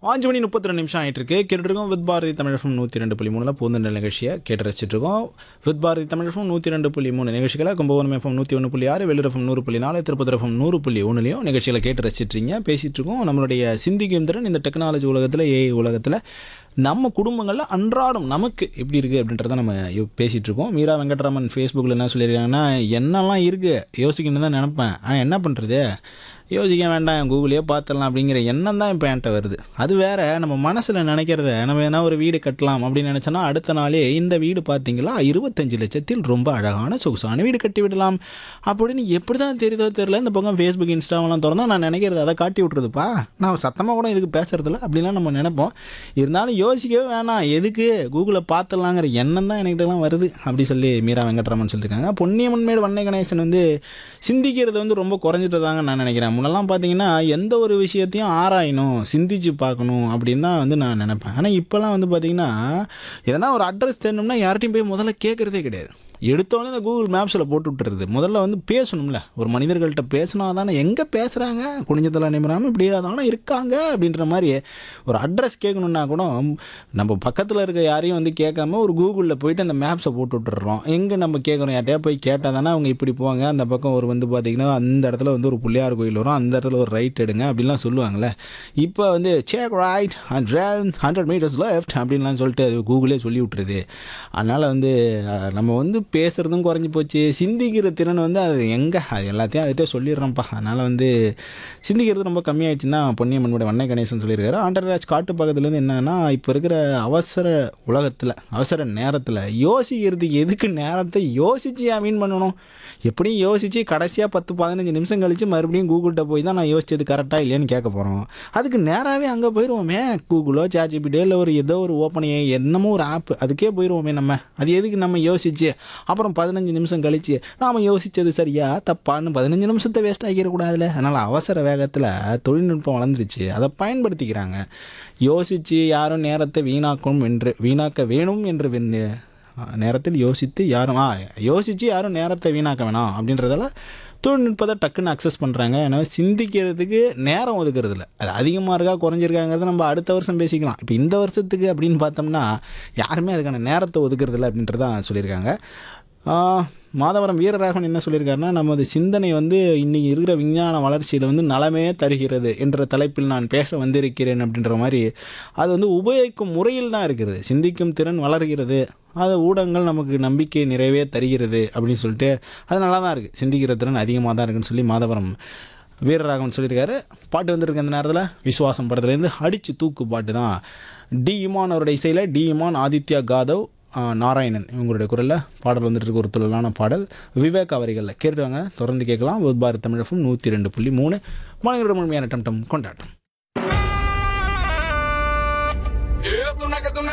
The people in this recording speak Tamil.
அஞ்சு மணி முப்பத்தி ரெண்டு நிமிஷம் ஆகிட்டு இருக்கு கேட்டுருக்கோம் வித் பாரதி தமிழகம் நூற்றி ரெண்டு புள்ளி மூணில் பூந்தண்டல் நிகழ்ச்சியை கேட்டு ரசிச்சுட்டு இருக்கோம் வித் பாரதி தமிழகம் நூற்றி ரெண்டு புள்ளி மூணு நிகழ்ச்சிகளை கும்பகோணம் எஃப்எம் நூற்றி ஒன்று புள்ளி ஆறு வெள்ளூர் எஃப்எம் நூறு புள்ளி நாலு திருப்பதி எஃப்எம் நூறு புள்ளி ஒன்றுலையும் நிகழ்ச்சிகளை கேட்டு ரசிச்சிட்டு இருக்கீங்க பேசிகிட்டு இருக்கோம் நம்மளுடைய சிந்திக்கும் திறன் இந்த டெக்னாலஜி உலகத்தில் ஏஐ உலகத்தில் நம்ம குடும்பங்களில் அன்றாடம் நமக்கு எப்படி இருக்குது அப்படின்றத நம்ம யோ- பேசிட்டு இருக்கோம் மீரா வெங்கட்ராமன் ஃபேஸ்புக்கில் என்ன சொல்லியிருக்காங்கன்னா என்னெல்லாம் இருக்குது யோசிக்கணும்னு தான் நினப்பேன் ஆனால் என்ன பண்ணுறது யோசிக்க வேண்டாம் கூகுளே பார்த்துடலாம் அப்படிங்கிற எண்ணம் தான் இப்போ என்கிட்ட வருது அது வேற நம்ம மனசில் நினைக்கிறத நம்ம எதனா ஒரு வீடு கட்டலாம் அப்படின்னு நினச்சோன்னா அடுத்த நாளே இந்த வீடு பார்த்தீங்களா இருபத்தஞ்சு லட்சத்தில் ரொம்ப அழகான சொகுசான வீடு கட்டி விடலாம் அப்படின்னு எப்படி தான் தெரியுதோ தெரியல இந்த பக்கம் ஃபேஸ்புக் இன்ஸ்டாவெல்லாம் திறந்தா நான் நினைக்கிறது அதை காட்டி விட்றதுப்பா நான் சத்தமாக கூட இதுக்கு பேசுறதில்ல அப்படிலாம் நம்ம நினைப்போம் இருந்தாலும் யோசிக்கவே வேணாம் எதுக்கு கூகுளை பார்த்துடலாங்கிற எண்ணம் தான் என்கிட்டலாம் வருது அப்படி சொல்லி மீரா வெங்கட்ராமன் சொல்லியிருக்காங்க பொன்னியம்மன்மேடு வண்ணை கணேசன் வந்து சிந்திக்கிறது வந்து ரொம்ப குறைஞ்சிட்டதாங்க நான் நினைக்கிறேன் முன்னெல்லாம் பார்த்தீங்கன்னா எந்த ஒரு விஷயத்தையும் ஆராயணும் சிந்திச்சு பார்க்கணும் அப்படின்னு தான் வந்து நான் நினைப்பேன் ஆனால் இப்போல்லாம் வந்து பார்த்தீங்கன்னா எதனா ஒரு அட்ரஸ் தெரியணும்னா யார்ட்டையும் போய் முதல்ல கேட்குறதே கிடையாது எடுத்தோடனே இந்த கூகுள் மேப்ஸில் போட்டு விட்டுறது முதல்ல வந்து பேசணும்ல ஒரு மனிதர்கள்ட்ட பேசினா தானே எங்கே பேசுகிறாங்க குனிஞ்சத்தில் நிமிராமல் இப்படி தானே இருக்காங்க அப்படின்ற மாதிரி ஒரு அட்ரஸ் கேட்கணுன்னா கூட நம்ம பக்கத்தில் இருக்க யாரையும் வந்து கேட்காம ஒரு கூகுளில் போயிட்டு அந்த மேப்ஸை போட்டு விட்டுறோம் எங்கே நம்ம கேட்குறோம் யார்ட்டையா போய் கேட்டால் தானே அவங்க இப்படி போவாங்க அந்த பக்கம் ஒரு வந்து பார்த்திங்கன்னா அந்த இடத்துல வந்து ஒரு பிள்ளையார் கோயில் வரும் அந்த இடத்துல ஒரு ரைட் எடுங்க அப்படின்லாம் சொல்லுவாங்கள்ல இப்போ வந்து சேக் right hundred hundred metres left அப்படின்லாம் சொல்லிட்டு அது கூகுளே சொல்லி விட்டுருது அதனால் வந்து அஹ், நம்ம வந்து பேசுகிறதும் குறைஞ்சி போச்சு சிந்திக்கிற திறன் வந்து அது எங்கே அது எல்லாத்தையும் அதுகிட்டே சொல்லிடுறோம்ப்பா அதனால் வந்து சிந்திக்கிறது ரொம்ப கம்மியாயிடுச்சுன்னு தான் பொன்னியம்மனோட வண்ணை கணேசன் சொல்லியிருக்காரு ஆண்டர்ராஜ் காட்டு பக்கத்துலேருந்து என்னன்னா இப்போ இருக்கிற அவசர உலகத்தில் அவசர நேரத்தில் யோசிக்கிறதுக்கு எதுக்கு நேரத்தை யோசிச்சு மீன் பண்ணணும் எப்படியும் யோசித்து கடைசியாக பத்து பதினஞ்சு நிமிஷம் கழித்து மறுபடியும் கூகுள்கிட்ட போய் தான் நான் யோசிச்சது கரெக்டாக இல்லையான்னு கேட்க போகிறோம் அதுக்கு நேராகவே அங்கே போயிடுவோமே கூகுளோ சாட்ஜிபிடியோ இல்லை ஒரு ஏதோ ஒரு ஓப்பனையோ என்னமோ ஒரு ஆப் அதுக்கே போயிடுவோமே நம்ம அது எதுக்கு நம்ம யோசிச்சு அப்புறம் பதினஞ்சு நிமிஷம் கழித்து நாம் யோசித்தது சரியா தப்பான்னு பதினஞ்சு நிமிஷத்தை வேஸ்ட் ஆக்கிடக்கூடாதுல அதனால் அவசர வேகத்தில் தொழில்நுட்பம் வளர்ந்துருச்சு அதை பயன்படுத்திக்கிறாங்க யோசித்து யாரும் நேரத்தை வீணாக்கும் என்று வீணாக்க வேணும் என்று வெண்ணு நேரத்தில் யோசித்து யாரும் ஆ யோசித்து யாரும் நேரத்தை வீணாக்க வேணாம் அப்படின்றதால தொழில்நுட்பத்தை டக்குன்னு அக்சஸ் பண்ணுறாங்க எனவே சிந்திக்கிறதுக்கு நேரம் ஒதுக்குறது இல்லை அது அதிகமாக இருக்கா குறைஞ்சிருக்காங்கிறத நம்ம அடுத்த வருஷம் பேசிக்கலாம் இப்போ இந்த வருஷத்துக்கு அப்படின்னு பார்த்தோம்னா யாருமே அதுக்கான நேரத்தை ஒதுக்குறது இல்லை அப்படின்றதான் சொல்லியிருக்காங்க ஆஹ், மாதவரம் வீரராகவன் என்ன சொல்லியிருக்காருன்னா நமது சிந்தனை வந்து இன்னைக்கு இருக்கிற விஞ்ஞான வளர்ச்சியில் வந்து நலமே தருகிறது என்ற தலைப்பில் நான் பேச வந்திருக்கிறேன் அப்படின்ற மாதிரி அது வந்து உபயோகிக்கும் முறையில் தான் இருக்கிறது சிந்திக்கும் திறன் வளர்கிறது அது ஊடகங்கள் நமக்கு நம்பிக்கை நிறைவே தருகிறது அப்படின்னு சொல்லிட்டு அது நல்லா தான் இருக்குது சிந்திக்கிற திறன் அதிகமாக தான் இருக்குன்னு சொல்லி மாதவரம் வீரராகவன் சொல்லியிருக்காரு பாட்டு வந்திருக்கு அந்த நேரத்தில் விசுவாசம் படத்துலேருந்து அடிச்சு தூக்கு பாட்டு தான் டி இமான் அவருடைய இசையில் டி இமான் ஆதித்யா காதவ் ஆ, நாராயணன் இவங்களுடைய குரலில் பாடல் வந்துட்டு இருக்க ஒரு துள்ளலான பாடல் விவேக் அவர்களில் கேட்டுவாங்க தொடர்ந்து கேட்கலாம் ஒரு பாரத் தமிழகம் நூற்றி ரெண்டு புள்ளி மூணு மாணவர்கள் முழுமையான டம் டம் கொண்டாட்டம் Yeah, tú